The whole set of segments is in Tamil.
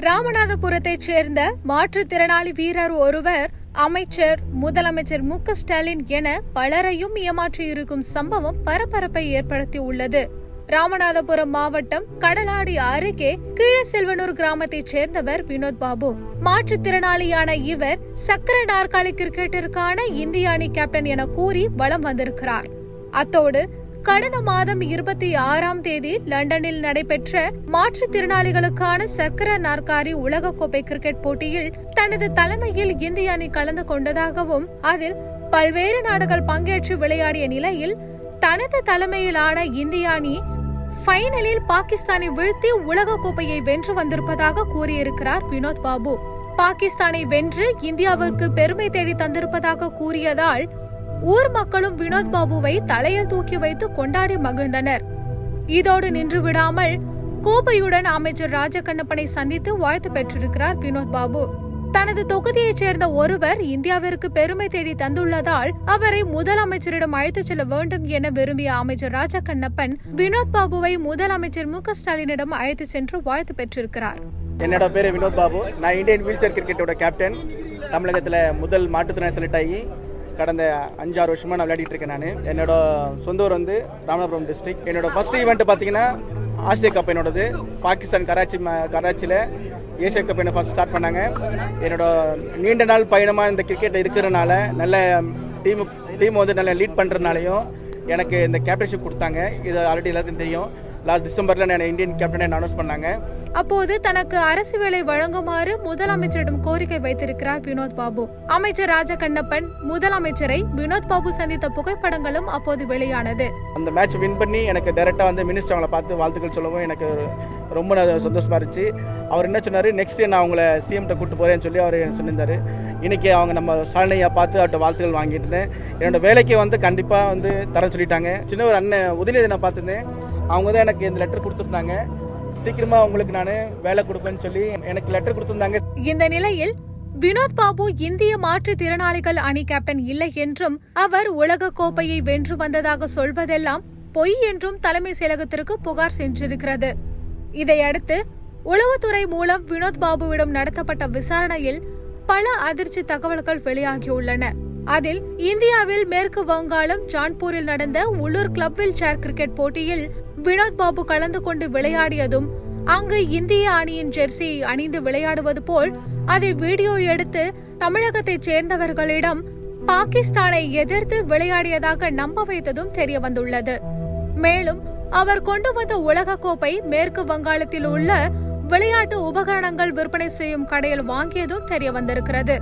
ராமநாதபுரத்தைச் சேர்ந்த மாற்றுத்திறனாளி வீரர் ஒருவர் அமைச்சர் முதலமைச்சர் மு க ஸ்டாலின் என பலரையும் ஏமாற்றியிருக்கும் சம்பவம் பரபரப்பை ஏற்படுத்தியுள்ளது ராமநாதபுரம் மாவட்டம் கடலாடி அருகே கீழசெல்வனூர் கிராமத்தைச் சேர்ந்தவர் வினோத் பாபு மாற்றுத்திறனாளியான இவர் சக்கர நாற்காலி கிரிக்கெட்டிற்கான இந்திய அணி கேப்டன் என கூறி வலம் வந்திருக்கிறார் அத்தோடு கடந்த மாதம் இருபத்தி ஆறாம் தேதி லண்டனில் நடைபெற்ற மாற்றுத்திறனாளிகளுக்கான சக்கர நாற்காலி உலகக்கோப்பை கிரிக்கெட் போட்டியில் தனது தலைமையில் இந்திய அணி கலந்து கொண்டதாகவும் அதில் பல்வேறு நாடுகள் பங்கேற்று விளையாடிய நிலையில் தனது தலைமையிலான இந்திய அணி ஃபைனலில் பாகிஸ்தானை வீழ்த்தி உலகக்கோப்பையை வென்று வந்திருப்பதாக கூறியிருக்கிறார் வினோத் பாபு பாகிஸ்தானை வென்று இந்தியாவிற்கு பெருமை தேடி தந்திருப்பதாக கூறியதால் ஊர் மக்களும் வினோத் பாபுவை தலையில் தூக்கி வைத்து கொண்டாடி மகிழ்ந்தனர் இதோடு நின்று விடாமல் கோப்பையுடன் அமைச்சர் ராஜகண்ணப்பனை சந்தித்து வாழ்த்து பெற்றிருக்கிறார் வினோத் பாபு தனது தொகுதியைச் சேர்ந்த ஒருவர் இந்தியாவிற்கு பெருமை தேடி தந்துள்ளதால் அவரை முதலமைச்சரிடம் அழைத்துச் செல்ல வேண்டும் என விரும்பிய அமைச்சர் ராஜகண்ணப்பன் வினோத் பாபுவை முதலமைச்சர் மு க ஸ்டாலினிடம் அழைத்து சென்று வாழ்த்து பெற்றிருக்கிறார் என்னோட பேர் வினோத் பாபு நான் இந்தியன் வீல் சேர் கிரிக்கெட்டோட கேப்டன் தமிழகத்தில் முதல் மாற்றுத்திறனாளி செலக்ட் ஆகி கடந்த அஞ்சாறு வருஷமாக நான் விளையாடிட்டு இருக்கேன் நான் என்னோட சொந்த ஊர் வந்து ராமநாதபுரம் டிஸ்ட்ரிக்ட் என்னோட ஃபர்ஸ்ட் ஈவெண்ட் பார்த்தீங்கன்னா ஆசிய கப் என்னோடது பாகிஸ்தான் கராச்சி ம- கராச்சியில் ஏசியா கப் என்ன ஃபர்ஸ்ட் ஸ்டார்ட் பண்ணாங்க என்னோட நீண்ட நாள் பயணமாக இந்த கிரிக்கெட் இருக்கிறனால நல்ல டீம் டீம் வந்து நல்லா லீட் பண்ணுறதுனாலையும் எனக்கு இந்த கேப்டன்ஷிப் கொடுத்தாங்க இது ஆல்ரெடி எல்லாருக்கும் தெரியும் லாஸ்ட் டிசம்பரில் நான் இந்தியன் கேப்டனை அனௌன்ஸ் பண்ணாங்க அப்போது தனக்கு அரசு வேலை வழங்குமாறு முதலமைச்சரிடம் கோரிக்கை வைத்திருக்கிறார் வினோத் பாபு அமைச்சர் ராஜகண்ணப்பன் முதலமைச்சரை வினோத் பாபு சந்தித்த புகைப்படங்களும் அப்போது வெளியானது அந்த மேட்ச் வின் பண்ணி எனக்கு டைரெக்டாக வந்து மினிஸ்டர் அவங்கள பார்த்து வாழ்த்துக்கள் சொல்லவும் எனக்கு ஒரு- ரொம்ப ந- சந்தோஷமா இருந்துச்சு அவர் என்ன சொன்னார் நெக்ஸ்ட் நான் அவங்கள சிஎம்கிட்ட கூட்டு போறேன்னு சொல்லி அவர் சொல்லியிருந்தாரு இன்னைக்கு அவங்க நம்ம ஸ்டாலினையா பார்த்து அவர்கிட்ட வாழ்த்துக்கள் வாங்கிட்டு இருந்தேன் என்னோட வேலைக்கு வந்து கண்டிப்பாக வந்து தர சொல்லிட்டாங்க சின்ன ஒரு அண்ணன் உதயநிதி நான் பார்த்துருந்தேன் அவங்க தான் எனக்கு இந்த லெட்டர் கொடுத்துருந்தாங்க சீக்கிரமா உங்களுக்கு நான் வேலை கொடுப்பேன்னு சொல்லி எனக்கு லெட்டர் கொடுத்துருந்தாங்க இந்த நிலையில் வினோத் பாபு இந்திய மாற்றுத்திறனாளிகள் அணி கேப்டன் இல்லை என்றும் அவர் உலக கோப்பையை வென்று வந்ததாக சொல்வதெல்லாம் பொய் என்றும் தலைமை செயலகத்திற்கு புகார் சென்றிருக்கிறது இதையடுத்து உளவுத்துறை மூலம் வினோத் பாபுவிடம் நடத்தப்பட்ட விசாரணையில் பல அதிர்ச்சி தகவல்கள் வெளியாகியுள்ளன அதில் இந்தியாவில் மேற்கு வங்காளம் ஜான்பூரில் நடந்த உள்ளூர் கிளப் வீல் சேர் கிரிக்கெட் போட்டியில் வினோத் பாபு கலந்து கொண்டு விளையாடியதும் அங்கு இந்திய அணியின் ஜெர்சியை அணிந்து விளையாடுவது போல் அதை வீடியோ எடுத்து தமிழகத்தைச் சேர்ந்தவர்களிடம் பாகிஸ்தானை எதிர்த்து விளையாடியதாக நம்ப வைத்ததும் தெரிய வந்துள்ளது மேலும் அவர் கொண்டு வந்த உலகக்கோப்பை மேற்கு வங்காளத்தில் உள்ள விளையாட்டு உபகரணங்கள் விற்பனை செய்யும் கடையில் வாங்கியதும் தெரிய வந்திருக்கிறது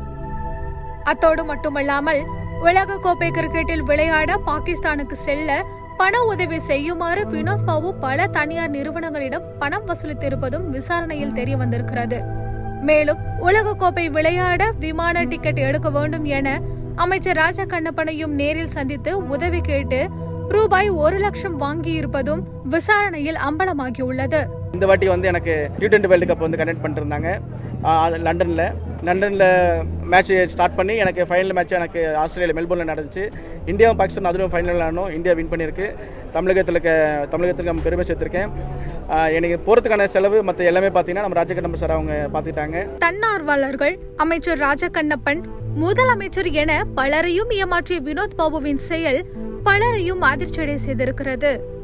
அத்தோடு மட்டுமல்லாமல் உலக கோப்பை கிரிக்கெட்டில் விளையாட பாகிஸ்தானுக்கு செல்ல பண உதவி செய்யுமாறு வினோத் பாபு பல தனியார் நிறுவனங்களிடம் பணம் வசூலித்திருப்பதும் விசாரணையில் தெரிய வந்திருக்கிறது மேலும் உலக கோப்பை விளையாட விமான டிக்கெட் எடுக்க வேண்டும் என அமைச்சர் ராஜா கண்ணப்பனையும் நேரில் சந்தித்து உதவி கேட்டு ரூபாய் ஒரு லட்சம் வாங்கியிருப்பதும் விசாரணையில் அம்பலமாகியுள்ளது இந்த வாட்டி வந்து எனக்கு டி டுவெண்ட்டி வேர்ல்டு கப் வந்து கண்டக்ட் பண்ணிருந்தாங்க லண்டனில் லண்டனில் மேட்ச் ஸ்டார்ட் பண்ணி எனக்கு ஃபைனல் மேட்ச் எனக்கு ஆஸ்திரேலியா மெல்போர்னில் நடந்துச்சு இந்தியாவும் பாகிஸ்தான் அதுவும் ஃபைனல் ஆனோம் இந்தியா வின் பண்ணியிருக்கு தமிழகத்தில் இருக்க தமிழகத்துக்கு நம்ம பெருமை சேர்த்துருக்கேன் ஆஹ் எனக்கு போகிறதுக்கான செலவு மற்ற எல்லாமே பார்த்தீங்கன்னா நம்ம ராஜகண்ணப்ப சார் அவங்க பார்த்துக்கிட்டாங்க தன்னார்வலர்கள் அமைச்சர் ராஜகண்ணப்பன் முதலமைச்சர் என பலரையும் ஏமாற்றிய வினோத் பாபுவின் செயல் பலரையும் அதிர்ச்சியடை செய்திருக்கிறது